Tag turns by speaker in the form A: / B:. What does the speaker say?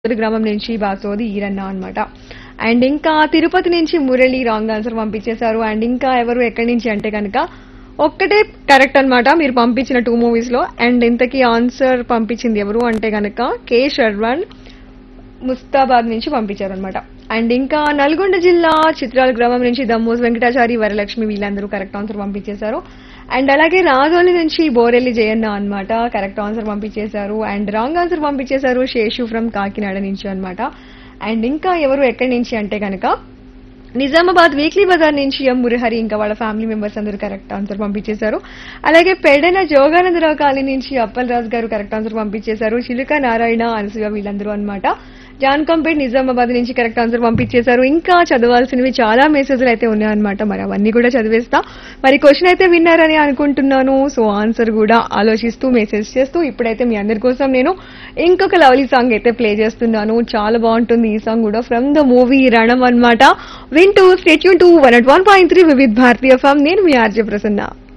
A: మొదటి గ్రామం నుంచి బాసోది ఈరన్న అన్నమాట అండ్ ఇంకా తిరుపతి నుంచి మురళి రాంగ్ ఆన్సర్ పంపించేశారు అండ్ ఇంకా ఎవరు ఎక్కడి నుంచి అంటే కనుక ఒక్కటే కరెక్ట్ అన్నమాట మీరు పంపించిన టూ మూవీస్ లో అండ్ ఇంతకీ ఆన్సర్ పంపించింది ఎవరు అంటే కనుక కే శర్వణ్ ముస్తాబాద్ నుంచి పంపించారనమాట అండ్ ఇంకా నల్గొండ జిల్లా చిత్రాల గ్రామం నుంచి దమ్మోజ్ వెంకటాచారి వరలక్ష్మి వీళ్ళందరూ కరెక్ట్ ఆన్సర్ పంపించేశారు అండ్ అలాగే రాజోలి నుంచి బోరెల్లి జయన్న అన్నమాట కరెక్ట్ ఆన్సర్ పంపించేశారు అండ్ రాంగ్ ఆన్సర్ పంపించేశారు శేషు ఫ్రమ్ కాకినాడ నుంచి అన్నమాట అండ్ ఇంకా ఎవరు ఎక్కడి నుంచి అంటే కనుక నిజామాబాద్ వీక్లీ బజార్ నుంచి ఎం మురహరి ఇంకా వాళ్ళ ఫ్యామిలీ మెంబర్స్ అందరూ కరెక్ట్ ఆన్సర్ పంపించేశారు అలాగే పెడన జోగానందరావు కాలనీ నుంచి అప్పల్ రాజు గారు కరెక్ట్ ఆన్సర్ పంపించేశారు చిలుక నారాయణ అనసూయ వీళ్ళందరూ అన్నమాట జాన్ కంపేట్ నిజామాబాద్ నుంచి కరెక్ట్ ఆన్సర్ పంపించేశారు ఇంకా చదవాల్సినవి చాలా మెసేజ్లు అయితే ఉన్నాయన్నమాట మరి అవన్నీ కూడా చదివేస్తా మరి క్వశ్చన్ అయితే విన్నారని అనుకుంటున్నాను సో ఆన్సర్ కూడా ఆలోచిస్తూ మెసేజ్ చేస్తూ ఇప్పుడైతే మీ అందరి కోసం నేను ఇంకొక లవ్లీ సాంగ్ అయితే ప్లే చేస్తున్నాను చాలా బాగుంటుంది ఈ సాంగ్ కూడా ఫ్రమ్ ద మూవీ రణం అన్నమాట వింటూ stay tuned to one at one point three Vividh Bharati FM నేను మీ ఆర్జే ప్రసన్న